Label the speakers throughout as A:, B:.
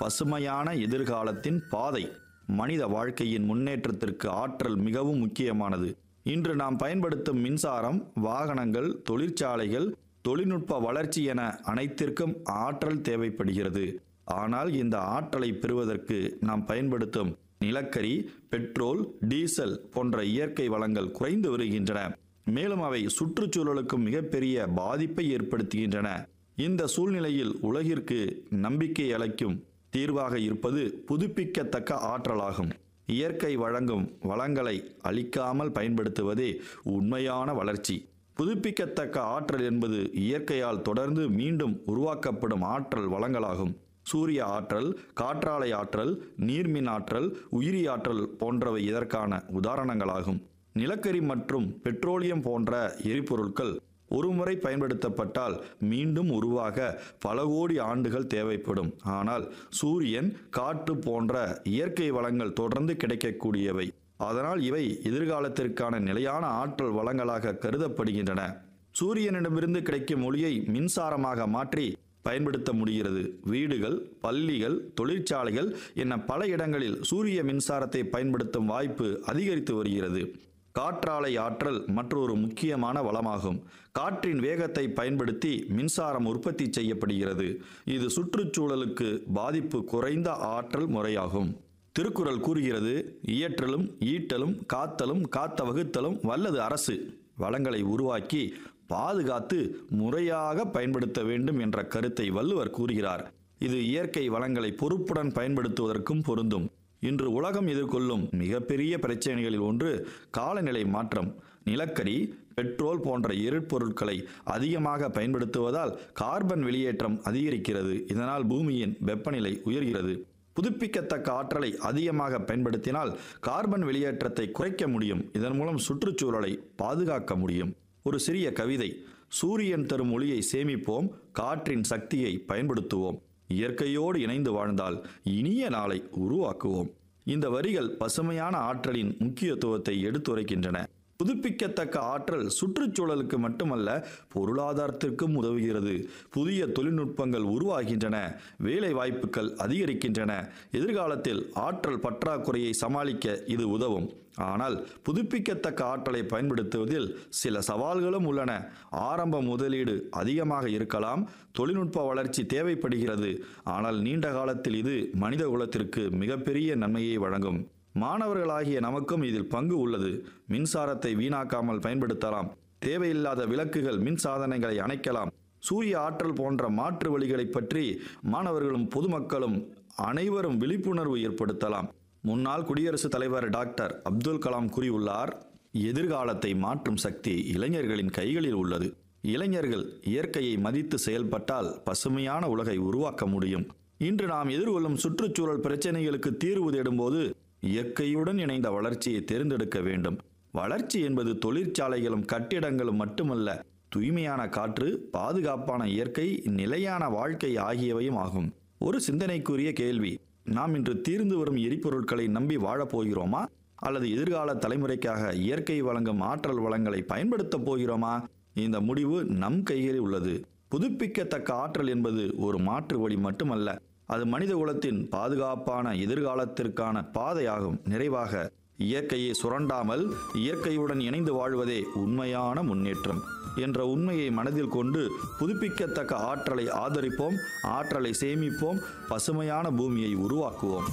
A: பசுமையான எதிர்காலத்தின் பாதை மனித வாழ்க்கையின் முன்னேற்றத்திற்கு ஆற்றல் மிகவும் முக்கியமானது இன்று நாம் பயன்படுத்தும் மின்சாரம் வாகனங்கள் தொழிற்சாலைகள் தொழில்நுட்ப வளர்ச்சி என அனைத்திற்கும் ஆற்றல் தேவைப்படுகிறது ஆனால் இந்த ஆற்றலை பெறுவதற்கு நாம் பயன்படுத்தும் நிலக்கரி பெட்ரோல் டீசல் போன்ற இயற்கை வளங்கள் குறைந்து வருகின்றன மேலும் அவை சுற்றுச்சூழலுக்கு மிகப்பெரிய பாதிப்பை ஏற்படுத்துகின்றன இந்த சூழ்நிலையில் உலகிற்கு நம்பிக்கை அளிக்கும் தீர்வாக இருப்பது புதுப்பிக்கத்தக்க ஆற்றலாகும் இயற்கை வழங்கும் வளங்களை அழிக்காமல் பயன்படுத்துவதே உண்மையான வளர்ச்சி புதுப்பிக்கத்தக்க ஆற்றல் என்பது இயற்கையால் தொடர்ந்து மீண்டும் உருவாக்கப்படும் ஆற்றல் வளங்களாகும் சூரிய ஆற்றல் காற்றாலை ஆற்றல் நீர்மின் ஆற்றல் உயிரி ஆற்றல் போன்றவை இதற்கான உதாரணங்களாகும் நிலக்கரி மற்றும் பெட்ரோலியம் போன்ற எரிபொருட்கள் ஒருமுறை பயன்படுத்தப்பட்டால் மீண்டும் உருவாக பல கோடி ஆண்டுகள் தேவைப்படும் ஆனால் சூரியன் காற்று போன்ற இயற்கை வளங்கள் தொடர்ந்து கிடைக்கக்கூடியவை அதனால் இவை எதிர்காலத்திற்கான நிலையான ஆற்றல் வளங்களாக கருதப்படுகின்றன சூரியனிடமிருந்து கிடைக்கும் ஒளியை மின்சாரமாக மாற்றி பயன்படுத்த முடிகிறது வீடுகள் பள்ளிகள் தொழிற்சாலைகள் என பல இடங்களில் சூரிய மின்சாரத்தை பயன்படுத்தும் வாய்ப்பு அதிகரித்து வருகிறது காற்றாலை ஆற்றல் மற்றொரு முக்கியமான வளமாகும் காற்றின் வேகத்தை பயன்படுத்தி மின்சாரம் உற்பத்தி செய்யப்படுகிறது இது சுற்றுச்சூழலுக்கு பாதிப்பு குறைந்த ஆற்றல் முறையாகும் திருக்குறள் கூறுகிறது இயற்றலும் ஈட்டலும் காத்தலும் காத்த வகுத்தலும் வல்லது அரசு வளங்களை உருவாக்கி பாதுகாத்து முறையாக பயன்படுத்த வேண்டும் என்ற கருத்தை வள்ளுவர் கூறுகிறார் இது இயற்கை வளங்களை பொறுப்புடன் பயன்படுத்துவதற்கும் பொருந்தும் இன்று உலகம் எதிர்கொள்ளும் மிகப்பெரிய பிரச்சனைகளில் ஒன்று காலநிலை மாற்றம் நிலக்கரி பெட்ரோல் போன்ற எரிபொருட்களை அதிகமாக பயன்படுத்துவதால் கார்பன் வெளியேற்றம் அதிகரிக்கிறது இதனால் பூமியின் வெப்பநிலை உயர்கிறது புதுப்பிக்கத்தக்க ஆற்றலை அதிகமாக பயன்படுத்தினால் கார்பன் வெளியேற்றத்தை குறைக்க முடியும் இதன் மூலம் சுற்றுச்சூழலை பாதுகாக்க முடியும் ஒரு சிறிய கவிதை சூரியன் தரும் ஒளியை சேமிப்போம் காற்றின் சக்தியை பயன்படுத்துவோம் இயற்கையோடு இணைந்து வாழ்ந்தால் இனிய நாளை உருவாக்குவோம் இந்த வரிகள் பசுமையான ஆற்றலின் முக்கியத்துவத்தை எடுத்துரைக்கின்றன புதுப்பிக்கத்தக்க ஆற்றல் சுற்றுச்சூழலுக்கு மட்டுமல்ல பொருளாதாரத்திற்கும் உதவுகிறது புதிய தொழில்நுட்பங்கள் உருவாகின்றன வேலை வாய்ப்புகள் அதிகரிக்கின்றன எதிர்காலத்தில் ஆற்றல் பற்றாக்குறையை சமாளிக்க இது உதவும் ஆனால் புதுப்பிக்கத்தக்க ஆற்றலை பயன்படுத்துவதில் சில சவால்களும் உள்ளன ஆரம்ப முதலீடு அதிகமாக இருக்கலாம் தொழில்நுட்ப வளர்ச்சி தேவைப்படுகிறது ஆனால் நீண்ட காலத்தில் இது மனித குலத்திற்கு மிகப்பெரிய நன்மையை வழங்கும் மாணவர்களாகிய நமக்கும் இதில் பங்கு உள்ளது மின்சாரத்தை வீணாக்காமல் பயன்படுத்தலாம் தேவையில்லாத விளக்குகள் மின் சாதனைகளை அணைக்கலாம் சூரிய ஆற்றல் போன்ற மாற்று வழிகளை பற்றி மாணவர்களும் பொதுமக்களும் அனைவரும் விழிப்புணர்வு ஏற்படுத்தலாம் முன்னாள் குடியரசுத் தலைவர் டாக்டர் அப்துல் கலாம் கூறியுள்ளார் எதிர்காலத்தை மாற்றும் சக்தி இளைஞர்களின் கைகளில் உள்ளது இளைஞர்கள் இயற்கையை மதித்து செயல்பட்டால் பசுமையான உலகை உருவாக்க முடியும் இன்று நாம் எதிர்கொள்ளும் சுற்றுச்சூழல் பிரச்சனைகளுக்கு தீர்வு தேடும்போது இயற்கையுடன் இணைந்த வளர்ச்சியை தேர்ந்தெடுக்க வேண்டும் வளர்ச்சி என்பது தொழிற்சாலைகளும் கட்டிடங்களும் மட்டுமல்ல தூய்மையான காற்று பாதுகாப்பான இயற்கை நிலையான வாழ்க்கை ஆகியவையும் ஆகும் ஒரு சிந்தனைக்குரிய கேள்வி நாம் இன்று தீர்ந்து வரும் எரிபொருட்களை நம்பி வாழப் போகிறோமா அல்லது எதிர்கால தலைமுறைக்காக இயற்கை வழங்கும் ஆற்றல் வளங்களை பயன்படுத்தப் போகிறோமா இந்த முடிவு நம் கைகளில் உள்ளது புதுப்பிக்கத்தக்க ஆற்றல் என்பது ஒரு மாற்று வழி மட்டுமல்ல அது மனித குலத்தின் பாதுகாப்பான எதிர்காலத்திற்கான பாதையாகும் நிறைவாக இயற்கையை சுரண்டாமல் இயற்கையுடன் இணைந்து வாழ்வதே உண்மையான முன்னேற்றம் என்ற உண்மையை மனதில் கொண்டு புதுப்பிக்கத்தக்க ஆற்றலை ஆதரிப்போம் ஆற்றலை சேமிப்போம் பசுமையான பூமியை உருவாக்குவோம்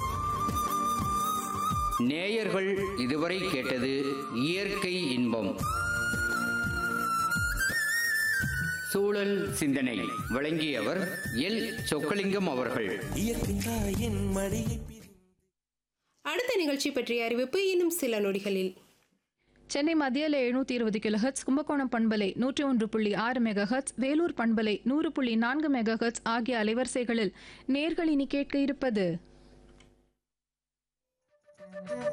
B: நேயர்கள் இதுவரை கேட்டது இயற்கை இன்பம் சூழல் சிந்தனை வழங்கியவர் எல் சொக்கலிங்கம் அவர்கள்
C: இயற்கையின் மடியை
D: அடுத்த நிகழ்ச்சி பற்றிய அறிவிப்பு இன்னும் சில நொடிகளில்
E: சென்னை மத்தியில் எழுநூத்தி இருபது கிலோஹெட்ஸ் கும்பகோணம் பண்பலை நூற்றி ஒன்று புள்ளி ஆறு மெகாஹெட்ஸ் வேலூர் பண்பலை நூறு புள்ளி நான்கு மெகாஹெட்ஸ் ஆகிய அலைவரிசைகளில் நேர்கள் இனி கேட்க இருப்பது